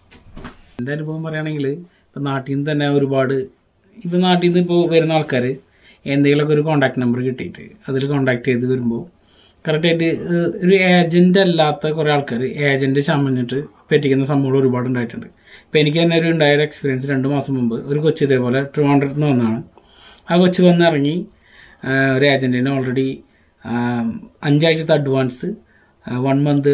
എൻ്റെ അനുഭവം പറയുകയാണെങ്കിൽ ഇപ്പം നാട്ടിൽ നിന്ന് തന്നെ ഒരുപാട് ഇപ്പം നാട്ടിൽ നിന്ന് ഇപ്പോൾ വരുന്ന ആൾക്കാർ എന്തെങ്കിലുമൊക്കെ ഒരു കോണ്ടാക്ട് നമ്പർ കിട്ടിയിട്ട് അതിൽ കോണ്ടാക്ട് ചെയ്ത് വരുമ്പോൾ കറക്റ്റായിട്ട് ഒരു ഏജൻ്റ് അല്ലാത്ത കുറേ ആൾക്കാർ ഏജൻറ്റ് ചമഞ്ഞിട്ട് പറ്റിക്കുന്ന സംഭവങ്ങൾ ഒരുപാട് ഉണ്ടായിട്ടുണ്ട് ഇപ്പം എനിക്ക് തന്നെ ഒരു ഉണ്ടായ എക്സ്പീരിയൻസ് രണ്ട് മാസം മുമ്പ് ഒരു കൊച്ചു ഇതേപോലെ ട്രിവാൻഡ്രത്ത് നിന്ന് വന്നതാണ് ആ കൊച്ചു വന്നിറങ്ങി ആ, ഒരു ഏജൻറ്റിന് ഓൾറെഡി അഞ്ചാഴ്ചത്തെ അഡ്വാൻസ് വൺ മന്ത്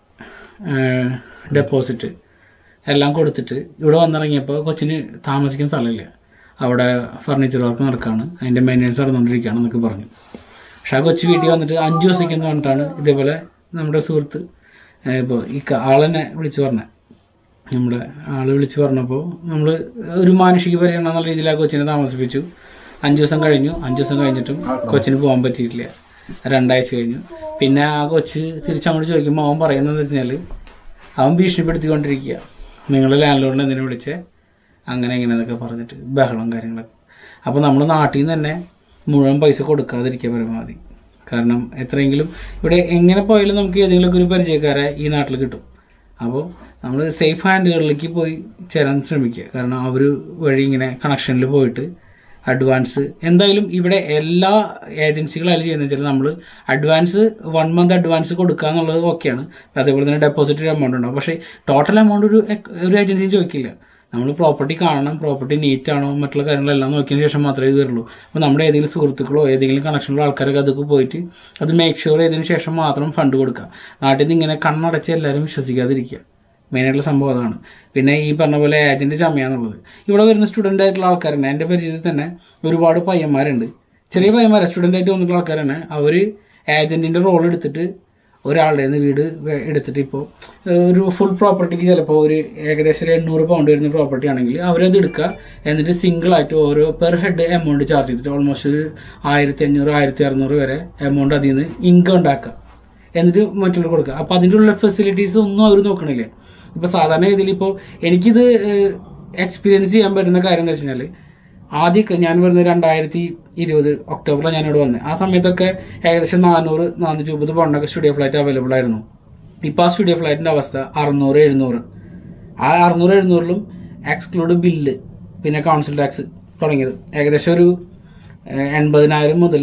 ഡെപ്പോസിറ്റ് എല്ലാം കൊടുത്തിട്ട് ഇവിടെ വന്നിറങ്ങിയപ്പോൾ കൊച്ചിന് താമസിക്കാൻ സ്ഥലമില്ല അവിടെ ഫർണിച്ചർ വർക്ക് നടക്കുകയാണ് അതിൻ്റെ മെയിൻ്റെനൻസ് നടന്നുകൊണ്ടിരിക്കുകയാണ് എന്നൊക്കെ പറഞ്ഞു പക്ഷെ ആ കൊച്ചു വീട്ടിൽ വന്നിട്ട് അഞ്ച് ദിവസത്തേക്ക് എന്ന് പറഞ്ഞിട്ടാണ് ഇതേപോലെ നമ്മുടെ സുഹൃത്ത് ഇപ്പോൾ ഈ ക- ആളെന്നെ വിളിച്ചു പറഞ്ഞത് നമ്മുടെ ആള് വിളിച്ചു പറഞ്ഞപ്പോൾ നമ്മൾ ഒരു മാനുഷിക പരിഗണന എന്നുള്ള രീതിയിൽ ആ കൊച്ചിനെ താമസിപ്പിച്ചു അഞ്ച് ദിവസം കഴിഞ്ഞു അഞ്ച് ദിവസം കഴിഞ്ഞിട്ടും കൊച്ചിന് പോകാൻ പറ്റിയിട്ടില്ല രണ്ടാഴ്ച കഴിഞ്ഞു പിന്നെ ആ കൊച്ച് തിരിച്ചങ്ങോട്ട് ചോദിക്കുമ്പോൾ അവൻ പറയുന്നത് വെച്ചാൽ അവൻ ഭീഷണിപ്പെടുത്തിക്കൊണ്ടിരിക്കുക നിങ്ങൾ ലാൻഡ് ലോഡിനെ എന്തിനു വിളിച്ചേ അങ്ങനെ ഇങ്ങനെ എന്നൊക്കെ പറഞ്ഞിട്ട് ബഹളം കാര്യങ്ങളൊക്കെ അപ്പോൾ നമ്മൾ നാട്ടിൽ നിന്ന് തന്നെ മുഴുവൻ പൈസ കൊടുക്കാതിരിക്കുക പരമാവധി കാരണം എത്രയെങ്കിലും ഇവിടെ എങ്ങനെ പോയാലും നമുക്ക് ഏതെങ്കിലുമൊക്കെ ഒരു പരിചയക്കാരെ ഈ നാട്ടിൽ കിട്ടും അപ്പോൾ നമ്മൾ സേഫ് ഹാൻഡുകളിലേക്ക് പോയി ചേരാൻ ശ്രമിക്കുക കാരണം അവർ വഴി ഇങ്ങനെ കണക്ഷനിൽ പോയിട്ട് അഡ്വാൻസ് എന്തായാലും ഇവിടെ എല്ലാ ഏജൻസികളായാലും ചെയ്യുന്നത് വെച്ചാൽ നമ്മൾ അഡ്വാൻസ് വൺ മന്ത് അഡ്വാൻസ് കൊടുക്കുക എന്നുള്ളത് ഓക്കെയാണ് അതേപോലെ തന്നെ ഡെപ്പോസിറ്റ് ഒരു എമൗണ്ട് ഉണ്ടാവും പക്ഷേ ടോട്ടൽ എമൗണ്ട് ഒരു ഒരു ഏജൻസിയും ചോദിക്കില്ല നമ്മൾ പ്രോപ്പർട്ടി കാണണം പ്രോപ്പർട്ടി നീറ്റ് ആണോ മറ്റുള്ള കാര്യങ്ങളെല്ലാം നോക്കിയതിന് ശേഷം മാത്രമേ ഇത് വരുള്ളൂ അപ്പോൾ നമ്മുടെ ഏതെങ്കിലും സുഹൃത്തുക്കളോ ഏതെങ്കിലും കണക്ഷനുള്ള ആൾക്കാരൊക്കെ അതൊക്കെ പോയിട്ട് അത് മേക്ക് ഷുവർ ചെയ്തതിന് ശേഷം മാത്രം ഫണ്ട് കൊടുക്കുക നാട്ടിൽ നിന്ന് ഇങ്ങനെ കണ്ണടച്ച് എല്ലാവരും വിശ്വസിക്കാതിരിക്കുക മെയിനായിട്ടുള്ള സംഭവം അതാണ് പിന്നെ ഈ പറഞ്ഞ പോലെ ഏജന്റ് ചമയാന്നുള്ളത് ഇവിടെ വരുന്ന സ്റ്റുഡൻ്റ് ആയിട്ടുള്ള ആൾക്കാരുണ്ട് എൻ്റെ പരിചയത്തിൽ തന്നെ ഒരുപാട് പയ്യന്മാരുണ്ട് ചെറിയ പയ്യന്മാരെ സ്റ്റുഡൻ്റ് ആയിട്ട് വന്നിട്ടുള്ള ആൾക്കാരാണ് അവർ ഏജന്റിന്റെ റോൾ എടുത്തിട്ട് ഒരാളുടെ നിന്ന് വീട് വേ- എടുത്തിട്ട് ഇപ്പോൾ ഒരു ഫുൾ പ്രോപ്പർട്ടിക്ക് ചിലപ്പോൾ ഒരു ഏകദേശം ഒരു എണ്ണൂറ് പൗണ്ട് വരുന്ന പ്രോപ്പർട്ടി ആണെങ്കിൽ അവരത് എടുക്കുക എന്നിട്ട് സിംഗിൾ ആയിട്ട് ഓരോ പെർ ഹെഡ് എമൗണ്ട് ചാർജ് ചെയ്തിട്ട് ഓൾമോസ്റ്റ് ഒരു ആയിരത്തി അഞ്ഞൂറ് ആയിരത്തി അറുന്നൂറ് വരെ എമൗണ്ട് അതിൽ നിന്ന് ഇൻകം ഉണ്ടാക്കുക എന്നിട്ട് മറ്റുള്ളവർ കൊടുക്കുക അപ്പോൾ അതിൻ്റെ ഉള്ള ഫെസിലിറ്റീസ് ഒന്നും അവർ നോക്കണില്ല ഇപ്പോൾ സാധാരണ രീതിയിൽ ഇപ്പോൾ എനിക്കിത് എക്സ്പീരിയൻസ് ചെയ്യാൻ പറ്റുന്ന കാര്യം എന്ന് വെച്ച് കഴിഞ്ഞാൽ ആദ്യമൊക്കെ ഞാൻ വരുന്നത് രണ്ടായിരത്തി ഇരുപത് ഒക്ടോബറിലാണ് ഞാനിവിടെ വന്നത് ആ സമയത്തൊക്കെ ഏകദേശം നാനൂറ് നാനൂറ്റി മുപ്പത് പൗണ്ടൊക്കെ സ്റ്റുഡിയോ ഫ്ലൈറ്റ് അവൈലബിൾ ആയിരുന്നു ഇപ്പോൾ ആ സ്റ്റുഡിയോ ഫ്ലൈറ്റിൻ്റെ അവസ്ഥ അറുന്നൂറ് എഴുന്നൂറ് ആ അറുന്നൂറ് എഴുന്നൂറിലും എക്സ്ക്ലൂഡ് ബില്ല് പിന്നെ കൗൺസിൽ ടാക്സ് തുടങ്ങിയത് ഏകദേശം ഒരു ഏഹ്, എൺപതിനായിരം മുതൽ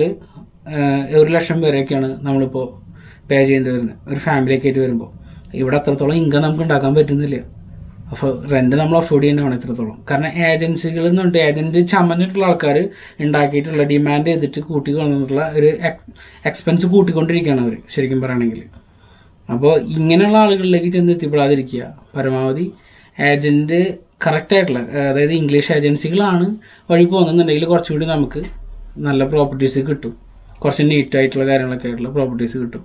ഒരു ലക്ഷം വരെയൊക്കെയാണ് നമ്മളിപ്പോൾ പേ ചെയ്യേണ്ടി വരുന്നത് ഒരു ഫാമിലിയൊക്കെ ആയിട്ട് വരുമ്പോൾ ഇവിടെ അത്രത്തോളം ഇൻകം നമുക്ക് ഉണ്ടാക്കാൻ പറ്റുന്നില്ല അപ്പോൾ റെന്റ് നമ്മൾ അഫോർഡ് ചെയ്യേണ്ടതാണ് ഇത്രത്തോളം കാരണം ഏജൻസികളിൽ നിന്നുണ്ട് ഏജന്റ് ചമഞ്ഞിട്ടുള്ള ആൾക്കാർ ഉണ്ടാക്കിയിട്ടുള്ള ഡിമാൻഡ് ചെയ്തിട്ട് കൂട്ടി കൊണ്ടിട്ടുള്ള ഒരു എക്സ്പെൻസ് കൂട്ടിക്കൊണ്ടിരിക്കുകയാണ് അവർ ശരിക്കും പറയുകയാണെങ്കിൽ അപ്പോൾ ഇങ്ങനെയുള്ള ആളുകളിലേക്ക് ചെന്ന് എത്തിപ്പെടാതിരിക്കുക പരമാവധി ഏജന്റ് കറക്റ്റ് ആയിട്ടുള്ള അതായത് ഇംഗ്ലീഷ് ഏജൻസികളാണ് വഴി പോകുന്നുണ്ടെങ്കിൽ കുറച്ചുകൂടി നമുക്ക് നല്ല പ്രോപ്പർട്ടീസ് കിട്ടും കുറച്ച് നീറ്റ് ആയിട്ടുള്ള കാര്യങ്ങളൊക്കെ ആയിട്ടുള്ള പ്രോപ്പർട്ടീസ് കിട്ടും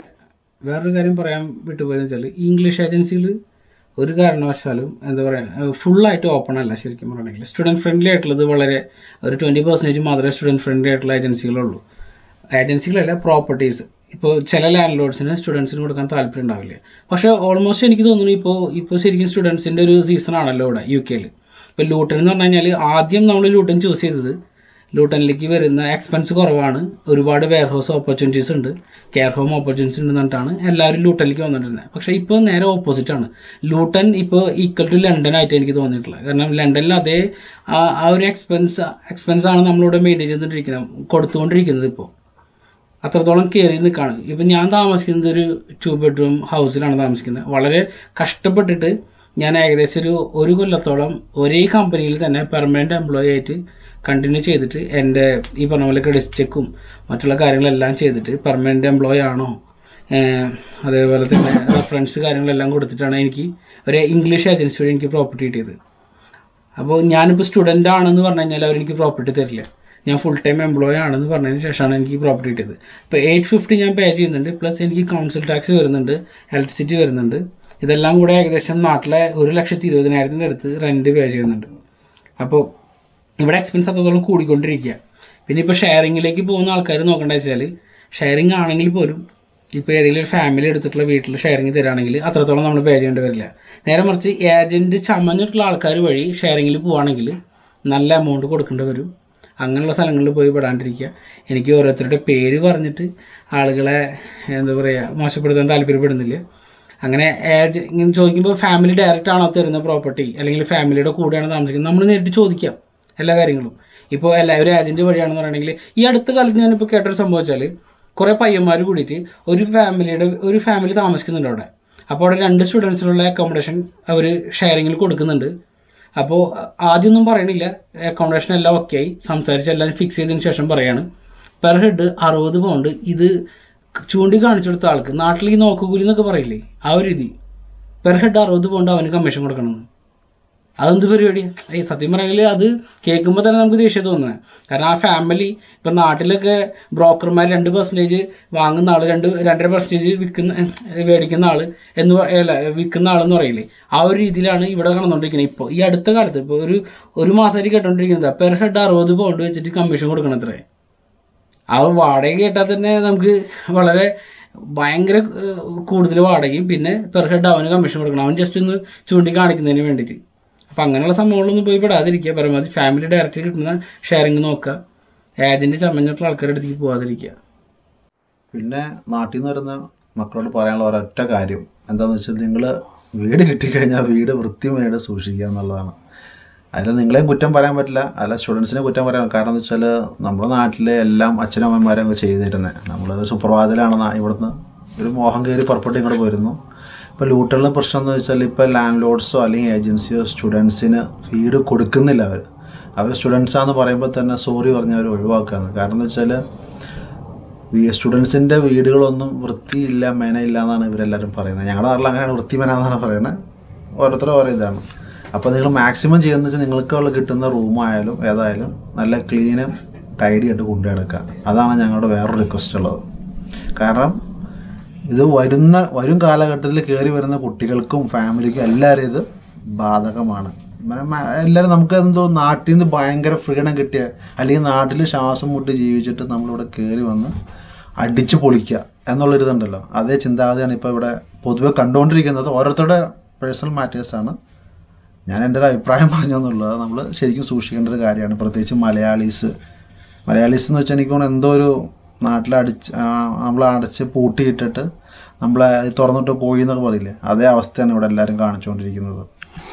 വേറൊരു കാര്യം പറയാൻ വിട്ടുപോയെന്ന് വെച്ചാൽ ഈ ഇംഗ്ലീഷ് ഏജൻസികൾ ഒരു കാരണവശാലും എന്താ പറയുക ഫുള്ളായിട്ട് ഓപ്പൺ അല്ല ശരിക്കും പറയണമെങ്കിൽ സ്റ്റുഡൻറ്റ് ഫ്രണ്ട്ലി ആയിട്ടുള്ളത് വളരെ ഒരു ട്വൻറ്റി പെർസെൻറ്റേജ് മാത്രമേ സ്റ്റുഡൻറ്റ് ഫ്രണ്ട്ലി ആയിട്ടുള്ള ഏജൻസികളുള്ളൂ ഏജൻസികളല്ല പ്രോപ്പർട്ടീസ് ഇപ്പോൾ ചില ലാൻഡ് ലോഡ്സിന് സ്റ്റുഡൻസിന് കൊടുക്കാൻ താല്പര്യം ഉണ്ടാവില്ല പക്ഷേ ഓൾമോസ്റ്റ് എനിക്ക് തോന്നുന്നു ഇപ്പോൾ ഇപ്പോൾ ശരിക്കും സ്റ്റുഡൻസിൻ്റെ ഒരു സീസൺ ആണല്ലോ ഇവിടെ യു കെയിൽ ഇപ്പോൾ ലൂട്ടൺ എന്ന് പറഞ്ഞു കഴിഞ്ഞാൽ ആദ്യം നമ്മൾ ലൂട്ടൺ ചൂസ് ചെയ്തത് ലൂട്ടനിലേക്ക് വരുന്ന എക്സ്പെൻസ് കുറവാണ് ഒരുപാട് വെയർ ഹൗസ് ഓപ്പർച്യൂണിറ്റീസ് ഉണ്ട് കെയർ ഹോം ഓപ്പർച്യൂണിറ്റീസ് ഉണ്ട് എന്നിട്ടാണ് എല്ലാവരും ലൂട്ടനിലേക്ക് വന്നിട്ടുള്ളത് പക്ഷേ ഇപ്പോൾ നേരെ ഓപ്പോസിറ്റ് ആണ് ലൂട്ടൻ ഇപ്പോൾ ഈക്വൽ ടു ലണ്ടൻ ആയിട്ട് എനിക്ക് തോന്നിയിട്ടുള്ളത് കാരണം ലണ്ടനിൽ അതേ ആ ആ ഒരു എക്സ്പെൻസ് എക്സ്പെൻസ് ആണ് നമ്മളിവിടെ മെയിൻറ്റെയിൻ ചെയ്തുകൊണ്ടിരിക്കുന്നത് കൊടുത്തുകൊണ്ടിരിക്കുന്നത് ഇപ്പോൾ അത്രത്തോളം കയറി നിൽക്കുകയാണ് ഇപ്പം ഞാൻ താമസിക്കുന്നത് ഒരു ടു ബെഡ്റൂം ഹൗസിലാണ് താമസിക്കുന്നത് വളരെ കഷ്ടപ്പെട്ടിട്ട് ഞാൻ ഏകദേശം ഒരു ഒരു കൊല്ലത്തോളം ഒരേ കമ്പനിയിൽ തന്നെ പെർമനൻറ്റ് എംപ്ലോയി ആയിട്ട് കണ്ടിന്യൂ ചെയ്തിട്ട് എൻ്റെ ഈ പറഞ്ഞ പോലെ ക്രെഡിറ്റ് ചെക്കും മറ്റുള്ള കാര്യങ്ങളെല്ലാം ചെയ്തിട്ട് പെർമനൻറ്റ് എംപ്ലോയി ആണോ ഏഹ് അതേപോലെ തന്നെ റെഫറൻസ് കാര്യങ്ങളെല്ലാം കൊടുത്തിട്ടാണ് എനിക്ക് ഒരു ഇംഗ്ലീഷ് ഏജൻസി വഴി എനിക്ക് പ്രോപ്പർട്ടി കിട്ടിയത് അപ്പോൾ ഞാനിപ്പോൾ സ്റ്റുഡൻ്റ് ആണെന്ന് പറഞ്ഞു കഴിഞ്ഞാൽ അവരെനിക്ക് പ്രോപ്പർട്ടി തരില്ല ഞാൻ ഫുൾ ടൈം എംപ്ലോയി ആണെന്ന് പറഞ്ഞതിന് ശേഷമാണ് എനിക്ക് പ്രോപ്പർട്ടി കിട്ടിയത് ഇപ്പോൾ എയ്റ്റ് ഫിഫ്റ്റി ഞാൻ പേ ചെയ്യുന്നുണ്ട് പ്ലസ് എനിക്ക് കൗൺസിൽ ടാക്സ് വരുന്നുണ്ട് ഇലക്ട്രിസിറ്റി വരുന്നുണ്ട് ഇതെല്ലാം കൂടെ ഏകദേശം നാട്ടിലെ ഒരു ലക്ഷത്തി ഇരുപതിനായിരത്തിൻ്റെ അടുത്ത് റെൻറ്റ് പേ ചെയ്യുന്നുണ്ട് അപ്പോൾ ഇവിടെ എക്സ്പെൻസ് അത്രത്തോളം കൂടിക്കൊണ്ടിരിക്കുക പിന്നെ ഇപ്പോൾ ഷെയറിങ്ങിലേക്ക് പോകുന്ന ആൾക്കാർ നോക്കേണ്ടത് വെച്ചാൽ ഷെയറിങ് ആണെങ്കിൽ പോലും ഇപ്പോൾ ഏതെങ്കിലും ഒരു ഫാമിലി എടുത്തിട്ടുള്ള വീട്ടിൽ ഷെയറിങ് തരാണെങ്കിൽ അത്രത്തോളം നമ്മൾ പേ ചെയ്യേണ്ടി വരില്ല നേരെ മറിച്ച് ഏജൻറ്റ് ചമഞ്ഞിട്ടുള്ള ആൾക്കാർ വഴി ഷെയറിങ്ങിൽ പോവുകയാണെങ്കിൽ നല്ല എമൗണ്ട് കൊടുക്കേണ്ടി വരും അങ്ങനെയുള്ള സ്ഥലങ്ങളിൽ പോയി പെടാണ്ടിരിക്കുക എനിക്ക് ഓരോരുത്തരുടെ പേര് പറഞ്ഞിട്ട് ആളുകളെ എന്താ പറയുക മോശപ്പെടുത്താൻ താല്പര്യപ്പെടുന്നില്ല അങ്ങനെ ഏജ് ഇങ്ങനെ ചോദിക്കുമ്പോൾ ഫാമിലി ഡയറക്റ്റ് ആണോ തരുന്ന പ്രോപ്പർട്ടി അല്ലെങ്കിൽ ഫാമിലിയുടെ കൂടെയാണ് താമസിക്കുന്നത് നമ്മൾ നേരിട്ട് ചോദിക്കാം എല്ലാ കാര്യങ്ങളും ഇപ്പോൾ എല്ലാവരും ഏജന്റ് വഴിയാണെന്ന് പറയണമെങ്കിൽ ഈ അടുത്ത കാലത്ത് ഞാനിപ്പോൾ കേട്ടൊരു സംഭവിച്ചാൽ കുറേ പയ്യന്മാർ കൂടിയിട്ട് ഒരു ഫാമിലിയുടെ ഒരു ഫാമിലി താമസിക്കുന്നുണ്ട് അവിടെ അപ്പോൾ അവിടെ രണ്ട് സ്റ്റുഡൻസിനുള്ള അക്കോമഡേഷൻ അവർ ഷെയറിങ്ങിൽ കൊടുക്കുന്നുണ്ട് അപ്പോൾ ആദ്യമൊന്നും പറയണില്ല അക്കോമഡേഷൻ എല്ലാം ഓക്കെ ആയി സംസാരിച്ച് എല്ലാം ഫിക്സ് ചെയ്തതിന് ശേഷം പറയാണ് പെർ ഹെഡ് അറുപത് പൗണ്ട് ഇത് ചൂണ്ടി കാണിച്ചു കൊടുത്ത ആൾക്ക് നാട്ടിൽ ഈ നോക്കുകൂലി എന്നൊക്കെ പറയില്ലേ ആ ഒരു രീതി പെർ ഹെഡ് അറുപത് പൗണ്ട് അവന് കമ്മീഷൻ കൊടുക്കണമെന്ന് അതെന്ത് പരിപാടി ഈ സത്യം പറയുകയാണെങ്കിൽ അത് കേൾക്കുമ്പോൾ തന്നെ നമുക്ക് ദേഷ്യം തോന്നുന്നത് കാരണം ആ ഫാമിലി ഇപ്പം നാട്ടിലൊക്കെ ബ്രോക്കർമാർ രണ്ട് പെർസെൻറ്റേജ് വാങ്ങുന്ന ആൾ രണ്ട് രണ്ടര പെർസെൻറ്റേജ് വിൽക്കുന്ന ഏഹ് മേടിക്കുന്ന ആൾ എന്ന് പറ- അല്ല വിൽക്കുന്ന ആളെന്ന് പറയില്ലേ ആ ഒരു രീതിയിലാണ് ഇവിടെ നടന്നുകൊണ്ടിരിക്കുന്നത് ഇപ്പോൾ ഈ അടുത്ത കാലത്ത് ഇപ്പോൾ ഒരു ഒരു മാസമായിട്ട് കേട്ടോണ്ടിരിക്കുന്നത് പെർ ഹെഡ് അറുപത് പൗണ്ട് വെച്ചിട്ട് കമ്മീഷൻ കൊടുക്കണം അത്രേ ആ വാടക കേട്ടാൽ തന്നെ നമുക്ക് വളരെ ഭയങ്കര കൂടുതൽ വാടകയും പിന്നെ പെർ ഹെഡ് അവന് കമ്മീഷൻ കൊടുക്കണം അവൻ ജസ്റ്റ് ഒന്ന് ചൂണ്ടി കാണിക്കുന്നതിന് വേണ്ടിയിട്ട് അപ്പം അങ്ങനെയുള്ള സംഭവങ്ങളൊന്നും പോയി പെടാതിരിക്കുക പരമാവധി ഫാമിലി ഡയറക്റ്റ് കിട്ടുന്ന ഷെയറിങ് നോക്കുക ഏജന്റ് ചമഞ്ഞിട്ടുള്ള ആൾക്കാരുടെ അടുത്തേക്ക് പോകാതിരിക്കുക പിന്നെ നാട്ടിൽ നിന്ന് വരുന്ന മക്കളോട് പറയാനുള്ള ഒരൊറ്റ കാര്യം എന്താണെന്ന് വെച്ചാൽ നിങ്ങൾ വീട് കിട്ടിക്കഴിഞ്ഞാൽ വീട് വൃത്തിമേട് സൂക്ഷിക്കുക എന്നുള്ളതാണ് അതിൽ നിങ്ങളെയും കുറ്റം പറയാൻ പറ്റില്ല അല്ല സ്റ്റുഡൻസിനെ കുറ്റം പറയാൻ കാരണം എന്ന് വെച്ചാൽ നമ്മുടെ നാട്ടിലെ എല്ലാം അച്ഛനും അമ്മമാരും അങ്ങ് ചെയ്തു തരുന്നത് നമ്മൾ സുപ്രഭാതത്തിലാണ് നാ- ഇവിടുന്ന് ഒരു മോഹം കയറി പുറപ്പെട്ട് ഇങ്ങോട്ട് പോരുന്നു ഇപ്പോൾ ലൂട്ടുള്ള പ്രശ്നം എന്ന് വെച്ചാൽ ഇപ്പോൾ ലാൻഡ് ലോഡ്സോ അല്ലെങ്കിൽ ഏജൻസിയോ സ്റ്റുഡൻസിന് വീട് കൊടുക്കുന്നില്ല അവർ അവർ സ്റ്റുഡൻസാന്ന് പറയുമ്പോൾ തന്നെ സോറി പറഞ്ഞ് അവർ ഒഴിവാക്കുകയാണ് കാരണം എന്ന് വെച്ചാൽ സ്റ്റുഡൻസിൻ്റെ വീടുകളൊന്നും വൃത്തിയില്ല മെനയില്ല എന്നാണ് ഇവരെല്ലാവരും പറയുന്നത് ഞങ്ങളുടെ നാട്ടിൽ അങ്ങനെയാണ് വൃത്തി മെന എന്നാണ് പറയുന്നത് ഓരോരുത്തരും ഓരോ ഇതാണ് അപ്പോൾ നിങ്ങൾ മാക്സിമം ചെയ്യുന്നത് വെച്ചാൽ നിങ്ങൾക്കുള്ള കിട്ടുന്ന റൂമായാലും ഏതായാലും നല്ല ക്ലീനും ടൈഡി ആയിട്ട് കൊണ്ടു നടക്കുക അതാണ് ഞങ്ങളുടെ വേറൊരു റിക്വസ്റ്റ് ഉള്ളത് കാരണം ഇത് വരുന്ന വരും കാലഘട്ടത്തിൽ കയറി വരുന്ന കുട്ടികൾക്കും ഫാമിലിക്കും എല്ലാവരും ഇത് ബാധകമാണ് মানে മ- എല്ലാവരും നമുക്ക് എന്തോ നാട്ടിൽ നിന്ന് ഭയങ്കര ഫ്രീഡം കിട്ടിയ അല്ലെങ്കിൽ നാട്ടിൽ ശ്വാസം മുട്ടി ജീവിച്ചിട്ട് നമ്മളിവിടെ കയറി വന്ന് അടിച്ചു പൊളിക്കുക എന്നുള്ളൊരിതുണ്ടല്ലോ അതേ ചിന്താഗതിയാണ് ഇപ്പോൾ ഇവിടെ പൊതുവെ കണ്ടുകൊണ്ടിരിക്കുന്നത് ഓരോരുത്തരുടെ പേഴ്സണൽ മാറ്റേഴ്സാണ് ഞാൻ എൻ്റെ ഒരു അഭിപ്രായം പറഞ്ഞെന്നുള്ളത് നമ്മൾ ശരിക്കും സൂക്ഷിക്കേണ്ട ഒരു കാര്യമാണ് പ്രത്യേകിച്ച് മലയാളീസ് മലയാളീസ് എന്ന് വെച്ചാൽ എനിക്ക് തോന്നുന്നു എന്തോ ഒരു നാട്ടിൽ അടിച്ച് നമ്മൾ അടച്ച് പൂട്ടിയിട്ടിട്ട് നമ്മളെ തുറന്നിട്ട് പോയി എന്നൊക്കെ പറയില്ലേ അതേ അവസ്ഥയാണ് ഇവിടെ എല്ലാവരും കാണിച്ചുകൊണ്ടിരിക്കുന്നത്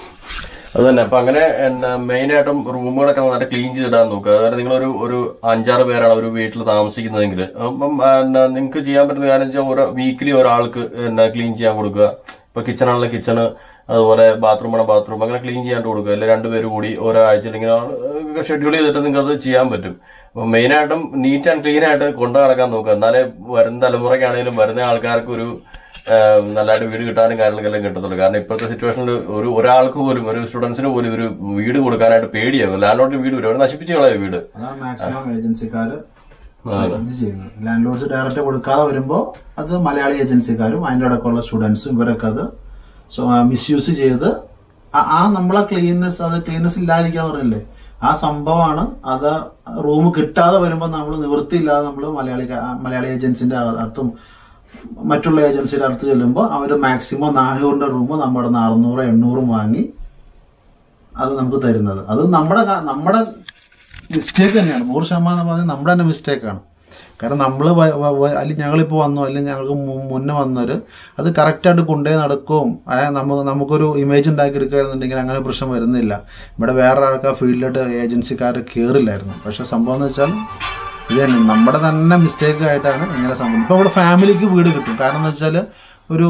അത് തന്നെ അപ്പൊ അങ്ങനെ മെയിൻ ആയിട്ടും റൂമുകളൊക്കെ നന്നായിട്ട് ക്ലീൻ ചെയ്തിടാൻ നോക്കുക അതായത് നിങ്ങളൊരു ഒരു അഞ്ചാറ് പേരാണ് ഒരു വീട്ടിൽ താമസിക്കുന്നതെങ്കിൽ അപ്പം നിങ്ങൾക്ക് ചെയ്യാൻ പറ്റുന്ന കാര്യം വെച്ചാൽ ഓരോ വീക്കിലി ഒരാൾക്ക് ക്ലീൻ ചെയ്യാൻ കൊടുക്കുക ഇപ്പൊ കിച്ചൺ ആണെങ്കിൽ കിച്ചണ് അതുപോലെ ബാത്റൂം ആണ് ബാത്റൂം അങ്ങനെ ക്ലീൻ ചെയ്യാണ്ട് കൊടുക്കുക അല്ലെങ്കിൽ രണ്ടുപേര് കൂടി ഓരോ ആഴ്ചയിൽ ഇങ്ങനെ ഷെഡ്യൂൾ ചെയ്തിട്ട് നിങ്ങൾക്ക് അത് ചെയ്യാൻ പറ്റും അപ്പൊ മെയിനായിട്ടും നീറ്റ് ആൻഡ് ക്ലീൻ ആയിട്ട് കൊണ്ടു നടക്കാൻ നോക്കുക എന്നാലേ വരുന്ന തലമുറയ്ക്കാണെങ്കിലും വരുന്ന ആൾക്കാർക്ക് ഒരു ആഹ് നല്ലതായിട്ട് വീട് കിട്ടാനും കാര്യങ്ങളെല്ലാം കിട്ടത്തുള്ളൂ കാരണം ഇപ്പോഴത്തെ സിറ്റുവേഷനിൽ ഒരു ഒരാൾക്ക് പോലും ഒരു സ്റ്റുഡൻസിന് പോലും ഒരു വീട് കൊടുക്കാനായിട്ട് പേടിയാകും ലാൻഡ്ലോട്ടിന് വീട് വരും അവർ നശിപ്പിച്ച് കളയും വീട് അതാണ് മാക്സിമം ഏജൻസിക്കാർ ഇത് ചെയ്യുന്നത് ലാൻഡ് ലോഡ്സ് ഡയറക്റ്റ് കൊടുക്കാതെ വരുമ്പോൾ അത് മലയാളി ഏജൻസിക്കാരും അതിൻ്റെ ഇടയ്ക്കുള്ള സ്റ്റുഡൻസും ഇവരൊക്കെ അത് മിസ്യൂസ് ചെയ്ത് ആ- ആ നമ്മളെ ക്ലീൻനെസ് അത് ക്ലീൻനെസ് ഇല്ലാതിരിക്കാന്ന് പറഞ്ഞില്ലേ ആ സംഭവമാണ് അത് റൂം കിട്ടാതെ വരുമ്പോൾ നമ്മൾ നിവൃത്തിയില്ലാതെ നമ്മൾ മലയാളി മലയാളി ഏജൻസിന്റെ അടുത്തും മറ്റുള്ള ഏജൻസിയുടെ അടുത്ത് ചെല്ലുമ്പോൾ അവർ മാക്സിമം നാനൂറിന്റെ റൂം നമ്മുടെ നിന്ന് അറുന്നൂറ് എണ്ണൂറും വാങ്ങി അത് നമുക്ക് തരുന്നത് അത് നമ്മുടെ കാ- നമ്മുടെ മിസ്റ്റേക്ക് തന്നെയാണ് നൂറ് ശതമാനം പറഞ്ഞാൽ നമ്മുടെ തന്നെ മിസ്റ്റേക്കാണ് കാരണം നമ്മൾ അല്ലെങ്കിൽ ഞങ്ങളിപ്പോൾ വന്നു അല്ലെങ്കിൽ ഞങ്ങൾക്ക് മു- മുന്നേ വന്നവർ അത് കറക്റ്റായിട്ട് കൊണ്ടുപോയി നടക്കുകയും നമുക്ക് നമുക്കൊരു ഇമേജ് ഉണ്ടാക്കിയെടുക്കുകയാണെന്നുണ്ടെങ്കിൽ അങ്ങനെ പ്രശ്നം വരുന്നില്ല ഇവിടെ വേറെ ആൾക്കാർ ഫീൽഡിലോട്ട് ഏജൻസിക്കാർ കയറില്ലായിരുന്നു പക്ഷെ സംഭവം എന്ന് വെച്ചാൽ ഇത് തന്നെ നമ്മുടെ തന്നെ മിസ്റ്റേക്ക് ആയിട്ടാണ് ഇങ്ങനെ സംഭവം ഇപ്പോൾ ഇവിടെ ഫാമിലിക്ക് വീട് കിട്ടും കാരണം എന്ന് വെച്ചാൽ ഒരു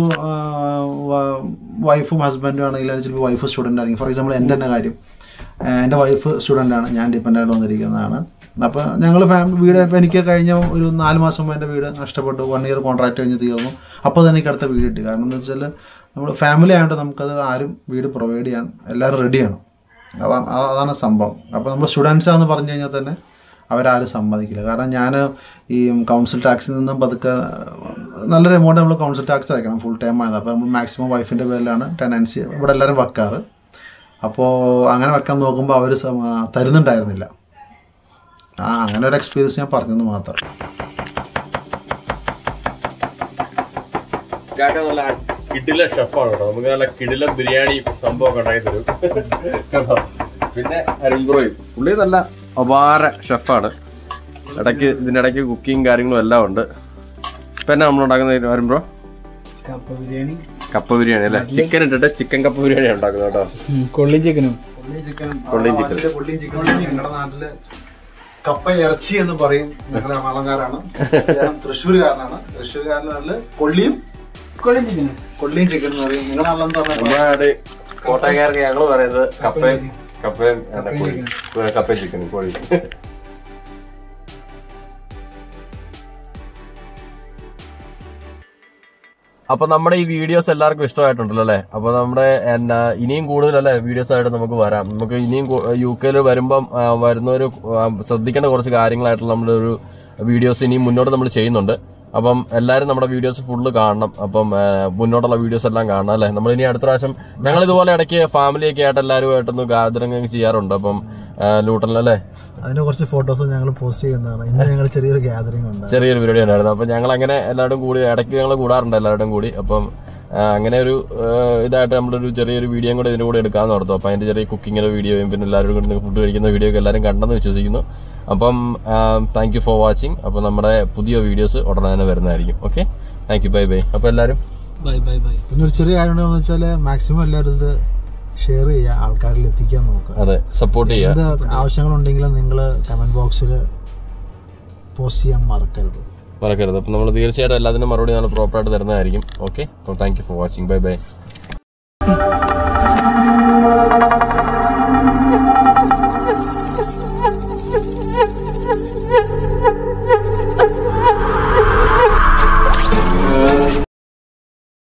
വൈഫും ഹസ്ബൻഡും ആണെങ്കിൽ ചിലപ്പോൾ വൈഫ് സ്റ്റുഡൻ്റ് ആണെങ്കിൽ ഫോർ എക്സാമ്പിൾ എൻ്റെ തന്നെ കാര്യം ഏഹ് എൻ്റെ വൈഫ് സ്റ്റുഡൻ്റ് ആണ് ഞാൻ ഡിപ്പെൻഡൻ്റ് വന്നിരിക്കുന്നതാണ് അപ്പോൾ ഞങ്ങൾ ഫാമിലി വീട് ഇപ്പോൾ എനിക്ക് കഴിഞ്ഞ ഒരു നാല് മാസം മുമ്പ് എൻ്റെ വീട് നഷ്ടപ്പെട്ടു വൺ ഇയർ കോൺട്രാക്ട് കഴിഞ്ഞ് തീർന്നു അപ്പോൾ തന്നെ എനിക്ക് അടുത്ത വീട് കിട്ടി കാരണം എന്ന് വെച്ചാൽ നമ്മൾ ഫാമിലി ആയതുകൊണ്ട് നമുക്കത് ആരും വീട് പ്രൊവൈഡ് ചെയ്യാൻ എല്ലാവരും റെഡിയാണ് അതാണ് അതാണ് സംഭവം അപ്പോൾ നമ്മൾ സ്റ്റുഡൻസ് ആണെന്ന് പറഞ്ഞു കഴിഞ്ഞാൽ തന്നെ അവരാരും സമ്മതിക്കില്ല കാരണം ഞാൻ ഈ കൗൺസിൽ ടാക്സിൽ നിന്നും പതുക്കെ നല്ലൊരു എമൗണ്ട് നമ്മൾ കൗൺസിൽ ടാക്സ് അടയ്ക്കണം ഫുൾ ടൈം ആയത് അപ്പോൾ നമ്മൾ മാക്സിമം വൈഫിൻ്റെ പേരിലാണ് ടെനൻസി ഇവിടെ എല്ലാവരും വെക്കാറ് അപ്പോൾ അങ്ങനെ വെക്കാൻ നോക്കുമ്പോൾ അവർ തരുന്നുണ്ടായിരുന്നില്ല ആ അങ്ങനെ ഒരു എക്സ്പീരിയൻസ് ഞാൻ പറഞ്ഞെന്ന് മാത്രം കാക്ക നല്ല കിടില ഷെഫാണ് കേട്ടോ നമുക്ക് നല്ല കിടില ബിരിയാണി സംഭവം ഉണ്ടാക്കി തരും കേട്ടോ പിന്നെ അരുൺബ്രോയും പുള്ളി നല്ല അപാര ഷെഫാണ് ഇടയ്ക്ക് ഇതിന്റെ ഇടയ്ക്ക് കുക്കിങ് കാര്യങ്ങളും എല്ലാം ഉണ്ട് ഇപ്പൊ എന്നാ നമ്മളുണ്ടാക്കുന്നത് അരുൺബ്രോ കപ്പ ബിരിയാണി കപ്പ ബിരിയാണി അല്ലേ ചിക്കൻ ഇട്ടിട്ട് ചിക്കൻ കപ്പ ബിരിയാണി ഉണ്ടാക്കുന്നത് കേട്ടോ കൊള്ളി ചിക്കനും കൊള്ളിയും ചിക്കനും കൊള്ളിയും ചിക്കൻ. നാട്ടില് കൊള്ളിയും ചിക്കനും ഞങ്ങളുടെ നാട്ടില് കപ്പ ഇറച്ചി എന്ന് പറയും ഞങ്ങളുടെ മലങ്കാരാണ് ഞാൻ തൃശ്ശൂർകാരനാണ് തൃശ്ശൂർകാരനാണ് കൊള്ളിയും കൊള്ളി ചിക്കനും കൊള്ളിയും ചിക്കൻ എന്ന് പറയും നിങ്ങളുടെ നാട്ടിലെന്ന് പറഞ്ഞാൽ നമ്മുടെ നാട് കോട്ടയക്കാർക്ക് ഞങ്ങള് പറയുന്നത് കപ്പയും കപ്പയും അല്ല, കോഴി. കപ്പയും ചിക്കനും കോഴി അപ്പൊ നമ്മുടെ ഈ വീഡിയോസ് എല്ലാവർക്കും ഇഷ്ടമായിട്ടുണ്ടല്ലോ അല്ലെ അപ്പൊ നമ്മുടെ എന്നാ ഇനിയും കൂടുതലല്ലേ വീഡിയോസ് ആയിട്ട് നമുക്ക് വരാം നമുക്ക് ഇനിയും യു കെയിൽ വരുമ്പം ആ, വരുന്നവര് ആ, ശ്രദ്ധിക്കേണ്ട കുറച്ച് കാര്യങ്ങളായിട്ടുള്ള നമ്മുടെ ഒരു വീഡിയോസ് ഇനിയും മുന്നോട്ട് നമ്മൾ ചെയ്യുന്നുണ്ട് അപ്പം എല്ലാവരും നമ്മുടെ വീഡിയോസ് ഫുള്ള് കാണണം അപ്പം ആ, മുന്നോട്ടുള്ള വീഡിയോസ് എല്ലാം കാണണം അല്ലെ നമ്മൾ ഇനി അടുത്ത പ്രാവശ്യം ഞങ്ങൾ ഇതുപോലെ ഇടയ്ക്ക് ഫാമിലിയൊക്കെ ആയിട്ട് എല്ലാവരുമായിട്ടൊന്ന് ഗാദറിംഗ് ചെയ്യാറുണ്ട് അപ്പം ലൂട്ടനിലല്ലേ അതിനെ കുറച്ച് ഫോട്ടോസ് ഞങ്ങൾ പോസ്റ്റ് ചെയ്യുന്നതാണ് ഇന്ന് ഞങ്ങൾ ചെറിയൊരു ഗ്യാതറിംഗ് ഉണ്ട് ചെറിയൊരു പരിപാടി ഉണ്ടായിരുന്നു അപ്പൊ ഞങ്ങൾ അങ്ങനെ എല്ലാവരും കൂടി ഇടയ്ക്ക് ഞങ്ങൾ കൂടാറുണ്ട് എല്ലാവരും കൂടി അപ്പം ആ, അങ്ങനെ ഒരു ആ, ഇതായിട്ട് നമ്മളൊരു ചെറിയൊരു വീഡിയോയും കൂടെ ഇതിന്റെ കൂടെ എടുക്കാന്ന് ഓർത്തു അപ്പൊ അതിന്റെ ചെറിയ കുക്കിങ്ങിന്റെ വീഡിയോയും പിന്നെ എല്ലാവരും കൂടി ഫുഡ് കഴിക്കുന്ന വീഡിയോ ഒക്കെ എല്ലാവരും കണ്ടെന്ന് വിശ്വസിക്കുന്നു അപ്പം താങ്ക് യു ഫോർ വാച്ചിങ് അപ്പൊ നമ്മുടെ പുതിയ വീഡിയോസ് ഉടനെ തന്നെ വരുന്നതായിരിക്കും okay thank you bye bye അപ്പൊ എല്ലാവരും ബൈ ബൈ ബൈ പിന്നെ ഒരു ചെറിയ കാര്യം എന്ന് വെച്ചാൽ മാക്സിമം എല്ലാവരും ഇത് ഷെയർ ചെയ്യുക ആൾക്കാരിൽ എത്തിക്കാൻ നോക്കുക അതെ സപ്പോർട്ട് ചെയ്യുക എന്ത് ആവശ്യങ്ങളുണ്ടെങ്കിലും നിങ്ങൾ കമന്റ് ബോക്സിൽ പോസ്റ്റ് ചെയ്യാൻ മറക്കരുത് മറക്കരുത് അപ്പൊ നമ്മൾ തീർച്ചയായിട്ടും എല്ലാത്തിനും മറുപടി നല്ല പ്രോപ്പറായിട്ട് തരുന്നതായിരിക്കും ഓക്കെ അപ്പോൾ thank you for watching bye by